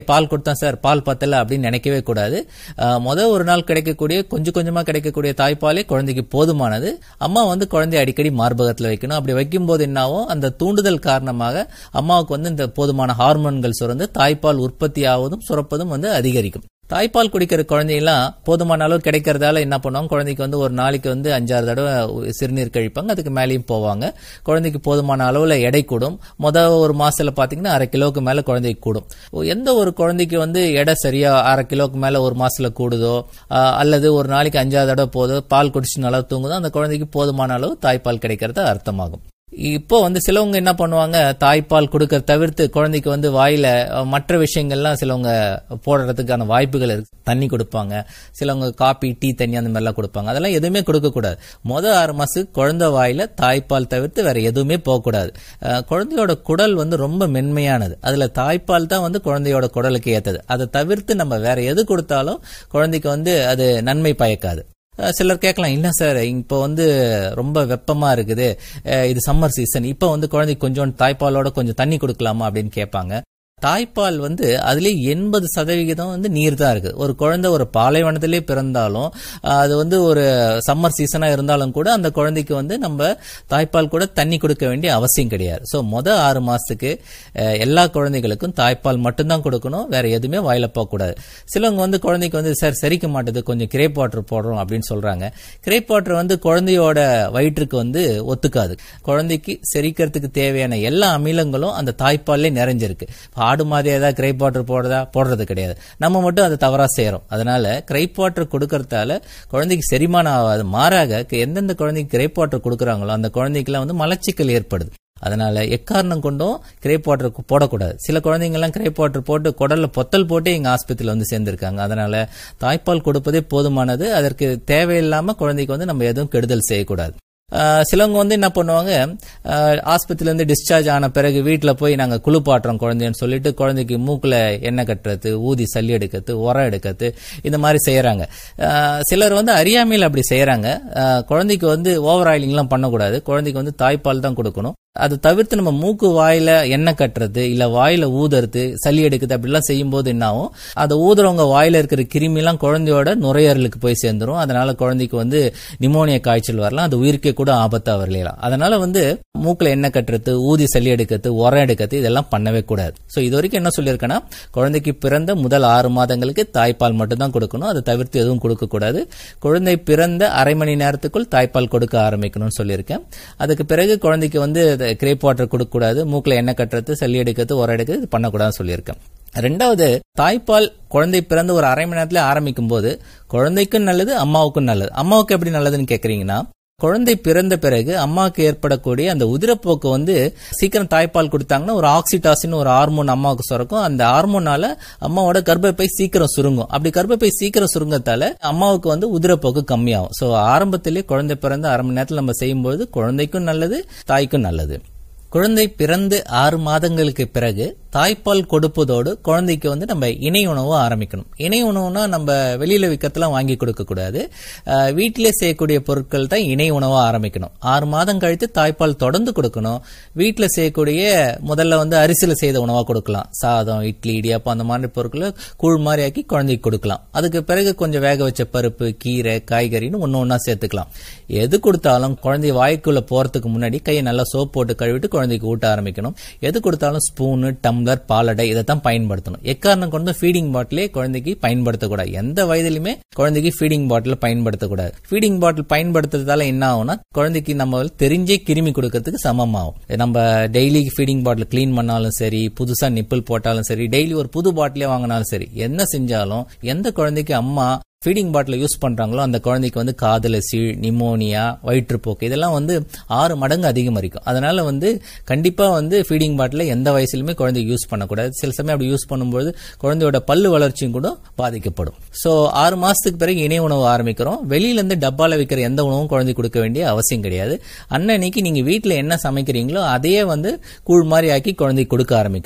பால் கொடுத்தா சார் பால் பத்தல அப்படின்னு நினைக்கவே கூடாது அஹ், முத ஒரு நாள் கிடைக்கக்கூடிய கொஞ்சம் கொஞ்சமா கிடைக்கக்கூடிய தாய்ப்பாலே குழந்தைக்கு போதுமானது அம்மா வந்து குழந்தைய அடிக்கடி மார்பகத்துல வைக்கணும் அப்படி வைக்கும்போது என்னாகும் அந்த தூண்டுதல் காரணமாக அம்மாவுக்கு வந்து இந்த போதுமான ஹார்மோன்கள் சுரந்து தாய்ப்பால் உற்பத்தி ஆவதும் சுரப்பதும் வந்து அதிகரிக்கும் தாய்ப்பால் குடிக்கிற குழந்தையெல்லாம் போதுமான அளவு கிடைக்கிறதால என்ன பண்ணுவாங்க குழந்தைக்கு வந்து ஒரு நாளைக்கு வந்து அஞ்சாறு தடவை சிறுநீர் கழிப்பாங்க அதுக்கு மேலேயும் போவாங்க குழந்தைக்கு போதுமான அளவுல எடை கூடும் முத ஒரு மாசத்துல பாத்தீங்கன்னா அரை கிலோவுக்கு மேல குழந்தைக்கு கூடும் எந்த ஒரு குழந்தைக்கு வந்து எடை சரியா அரை கிலோவுக்கு மேல ஒரு மாசத்துல கூடுதோ ஆஹ், அல்லது ஒரு நாளைக்கு அஞ்சாறு தடவை போதோ பால் குடிச்சு நல்லா தூங்குதோ அந்த குழந்தைக்கு போதுமான அளவு தாய்ப்பால் கிடைக்கிறது அர்த்தமாகும் இப்போ வந்து சிலவங்க என்ன பண்ணுவாங்க தாய்ப்பால் கொடுக்க தவிர்த்து குழந்தைக்கு வந்து வாயில அஹ், மற்ற விஷயங்கள்லாம் சிலவங்க போடுறதுக்கான வாய்ப்புகள் இருக்கு தண்ணி கொடுப்பாங்க சிலவங்க காபி டீ தண்ணி அந்த மாதிரிலாம் கொடுப்பாங்க அதெல்லாம் எதுவுமே கொடுக்க கூடாது மொதல் ஆறு மாசத்துக்கு குழந்தை வாயில தாய்ப்பால் தவிர்த்து வேற எதுவுமே போகக்கூடாது அஹ், குழந்தையோட குடல் வந்து ரொம்ப மென்மையானது அதுல தாய்ப்பால் தான் வந்து குழந்தையோட குடலுக்கு ஏத்தது அதை தவிர்த்து நம்ம வேற எது கொடுத்தாலும் குழந்தைக்கு வந்து அது நன்மை பயக்காது அஹ் சிலர் கேட்கலாம் இல்ல சார் இப்போ வந்து ரொம்ப வெப்பமா இருக்குது அஹ் இது சம்மர் சீசன் இப்போ வந்து குழந்தைக்கு கொஞ்சம் தாய்ப்பாலோட கொஞ்சம் தண்ணி கொடுக்கலாமா அப்படின்னு கேட்பாங்க தாய்ப்பால் வந்து அதுலயே எண்பது சதவிகிதம் வந்து நீர் தான் இருக்கு ஒரு குழந்தை ஒரு பாலைவனத்திலே பிறந்தாலும் அஹ் அது வந்து ஒரு சம்மர் சீசனா இருந்தாலும் கூட அந்த குழந்தைக்கு வந்து நம்ம தாய்ப்பால் கூட தண்ணி கொடுக்க வேண்டிய அவசியம் கிடையாது ஸோ மொத ஆறு மாசத்துக்கு அஹ் எல்லா குழந்தைகளுக்கும் தாய்ப்பால் மட்டும்தான் கொடுக்கணும் வேற எதுவுமே வாயில போகக்கூடாது சிலவங்க வந்து குழந்தைக்கு வந்து சார் செரிக்க மாட்டுது கொஞ்சம் கிரேப் வாட்டர் போடுறோம் அப்படின்னு சொல்றாங்க கிரேப் வாட்டர் வந்து குழந்தையோட வயிற்றுக்கு வந்து ஒத்துக்காது குழந்தைக்கு செரிக்கிறதுக்கு தேவையான எல்லா அமிலங்களும் அந்த தாய்ப்பால்லே நிறைஞ்சிருக்கு ஆடு மாதிரி ஏதாவது கிரைப் வாட்டர் போடுறதா போடுறது கிடையாது நம்ம மட்டும் அதை தவறா செய்யறோம் அதனால கிரைப் வாட்டர் கொடுக்கறதால குழந்தைக்கு செரிமானம் ஆகாது மாறாக எந்தெந்த குழந்தைக்கு கிரைப் வாட்டர் கொடுக்குறாங்களோ அந்த குழந்தைக்கெல்லாம் வந்து மலச்சிக்கல் ஏற்படுது அதனால எக்காரணம் கொண்டும் கிரேப் வாட்டர் போடக்கூடாது சில குழந்தைங்க எல்லாம் கிரேப் வாட்டர் போட்டு குடல்ல பொத்தல் போட்டு எங்க ஆஸ்பத்திரியில வந்து சேர்ந்திருக்காங்க அதனால தாய்ப்பால் கொடுப்பதே போதுமானது அதற்கு தேவையில்லாம குழந்தைக்கு வந்து நம்ம எதுவும் கெடுதல் செய்யக்கூடாது ஆஹ் சிலவங்க வந்து என்ன பண்ணுவாங்க ஆஹ் ஆஸ்பத்திரியில இருந்து டிஸ்சார்ஜ் ஆன பிறகு வீட்டில் போய் நாங்க குளிப்பாட்டுறோம் குழந்தைன்னு சொல்லிட்டு குழந்தைக்கு மூக்குல எண்ணெய் கட்டுறது ஊதி சல்லி எடுக்கிறது உரம் எடுக்கிறது இந்த மாதிரி செய்யறாங்க ஆஹ் சிலர் வந்து அறியாமையில் அப்படி செய்யறாங்க ஆஹ் குழந்தைக்கு வந்து ஓவர் ஆயிலிங்லாம் பண்ணக்கூடாது குழந்தைக்கு வந்து தாய்ப்பால் தான் கொடுக்கணும் அது தவிர்த்து நம்ம மூக்கு வாயில எண்ணெய் கட்டுறது இல்ல வாயில ஊதுறது சளி எடுக்குது அப்படிலாம் செய்யும்போது என்ன ஆகும் அதை ஊதுறவங்க வாயில இருக்கிற கிருமிலாம் குழந்தையோட நுரையீரலுக்கு போய் சேர்ந்துரும் அதனால குழந்தைக்கு வந்து நிமோனியா காய்ச்சல் வரலாம் அது உயிருக்கே கூட ஆபத்தா வரலாம் அதனால வந்து மூக்குல எண்ணெய் கட்டுறது ஊதி சளி எடுக்கிறது உரம் எடுக்கிறது இதெல்லாம் பண்ணவே கூடாது சோ இது வரைக்கும் என்ன சொல்லியிருக்கேன்னா குழந்தைக்கு பிறந்த முதல் ஆறு மாதங்களுக்கு தாய்ப்பால் மட்டும் தான் கொடுக்கணும் அதை தவிர்த்து எதுவும் கொடுக்க கூடாது குழந்தை பிறந்த அரை மணி நேரத்துக்குள் தாய்ப்பால் கொடுக்க ஆரம்பிக்கணும்னு சொல்லியிருக்கேன் அதுக்கு பிறகு குழந்தைக்கு வந்து கிரேப் வாட்டர் கொடுக்கக்கூடாது மூக்குல எண்ணெய் கட்டுறது சளி எடுக்கிறது உரம் எடுக்கிறது இது பண்ணக்கூடாதுன்னு சொல்லியிருக்கேன் ரெண்டாவது தாய்ப்பால் குழந்தை பிறந்து ஒரு அரை மணி நேரத்துல ஆரம்பிக்கும் போது குழந்தைக்கும் நல்லது அம்மாவுக்கும் நல்லது அம்மாவுக்கு எப்படி நல்லதுன்னு கேக்குறீங்கன்னா குழந்தை பிறந்த பிறகு அம்மாவுக்கு ஏற்படக்கூடிய அந்த உதிரப்போக்கு வந்து சீக்கிரம் தாய்ப்பால் கொடுத்தாங்கன்னா ஒரு ஆக்சிடாசின் ஒரு ஹார்மோன் அம்மாவுக்கு சுரக்கும் அந்த ஹார்மோனால அம்மாவோட கர்ப்பப்பை சீக்கிரம் சுருங்கும் அப்படி கர்ப்பப்பை சீக்கிரம் சுருங்கத்தால அம்மாவுக்கு வந்து உதிரப்போக்கு கம்மியாகும் சோ ஆரம்பத்திலே குழந்தை பிறந்த அரை மணி நேரத்தில் நம்ம செய்யும்போது குழந்தைக்கும் நல்லது தாய்க்கும் நல்லது குழந்தை பிறந்து ஆறு மாதங்களுக்கு பிறகு தாய்ப்பால் கொடுப்பதோடு குழந்தைக்கு வந்து நம்ம இணை உணவு ஆரம்பிக்கணும் இணை உணவுனா நம்ம வெளியில விற்கிறதுலாம் வாங்கி கொடுக்க கூடாது அஹ், வீட்டிலே செய்யக்கூடிய பொருட்கள் தான் இணை உணவா ஆரம்பிக்கணும் ஆறு மாதம் கழித்து தாய்ப்பால் தொடர்ந்து கொடுக்கணும் வீட்டுல செய்யக்கூடிய முதல்ல வந்து அரிசியில செய்த உணவா கொடுக்கலாம் சாதம் இட்லி இடியாப்பம் அந்த மாதிரி பொருட்களை கூழ் மாதிரி ஆக்கி குழந்தைக்கு கொடுக்கலாம் அதுக்கு பிறகு கொஞ்சம் வேக வச்ச பருப்பு கீரை காய்கறின்னு ஒன்னு ஒன்னா சேர்த்துக்கலாம் எது கொடுத்தாலும் குழந்தை வாய்க்குள்ள போறதுக்கு முன்னாடி கையை நல்லா சோப் போட்டு கழுவிட்டு குழந்தைக்கு ஊட்ட ஆரம்பிக்கணும் எது கொடுத்தாலும் ஸ்பூனு டம்ளர் பாலடை இதை தான் பயன்படுத்தணும் எக்காரணம் கொண்டு ஃபீடிங் பாட்டிலே குழந்தைக்கு பயன்படுத்தக்கூடாது எந்த வயதிலுமே குழந்தைக்கு ஃபீடிங் பாட்டில் பயன்படுத்தக்கூடாது ஃபீடிங் பாட்டில் பயன்படுத்துறதால என்ன ஆகும்னா குழந்தைக்கு நம்ம தெரிஞ்சே கிருமி கொடுக்கறதுக்கு சமமாகும் நம்ம டெய்லி ஃபீடிங் பாட்டில் க்ளீன் பண்ணாலும் சரி புதுசா நிப்பிள் போட்டாலும் சரி டெய்லி ஒரு புது பாட்டிலே வாங்கினாலும் சரி என்ன செஞ்சாலும் எந்த குழந்தைக்கு அம்மா ஃபீடிங் பாட்டில் யூஸ் பண்றாங்களோ அந்த குழந்தைக்கு வந்து காதல சீழ் நிமோனியா வயிற்றுப்போக்கு இதெல்லாம் வந்து ஆறு மடங்கு அதிகமரிக்கும் அதனால வந்து கண்டிப்பா வந்து ஃபீடிங் பாட்டில் எந்த வயசுலயுமே குழந்தைக்கு யூஸ் பண்ணக்கூடாது சில சமயம் அப்படி யூஸ் பண்ணும்போது குழந்தையோட பல்லு வளர்ச்சியும் கூட பாதிக்கப்படும் சோ ஆறு மாசத்துக்கு பிறகு இணை உணவு ஆரம்பிக்கிறோம் வெளியில இருந்து டப்பால வைக்கிற எந்த உணவும் குழந்தை கொடுக்க வேண்டிய அவசியம் கிடையாது அன்னன்னைக்கு நீங்க வீட்டுல என்ன சமைக்கிறீங்களோ அதையே வந்து கூழ் மாதிரி ஆக்கி குழந்தைக்கு கொடுக்க ஆரம்பிக்கலாம்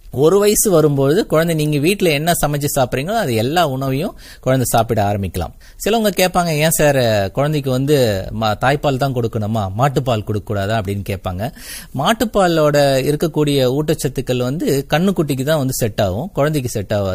ஒரு வயசு வரும்பொழுது குழந்தை நீங்க வீட்டில் என்ன சமைச்சு சாப்பிட்றீங்களோ அது எல்லா உணவையும் குழந்தை சாப்பிட ஆரம்பிக்கலாம் சிலவங்க கேட்பாங்க ஏன் சார் குழந்தைக்கு வந்து ம- தாய்ப்பால் தான் கொடுக்கணுமா மாட்டுப்பால் கொடுக்கக்கூடாதா அப்படின்னு கேட்பாங்க மாட்டுப்பாலோட இருக்கக்கூடிய ஊட்டச்சத்துக்கள் வந்து கண்ணுக்குட்டிக்கு தான் வந்து செட் ஆகும் குழந்தைக்கு செட் ஆகாது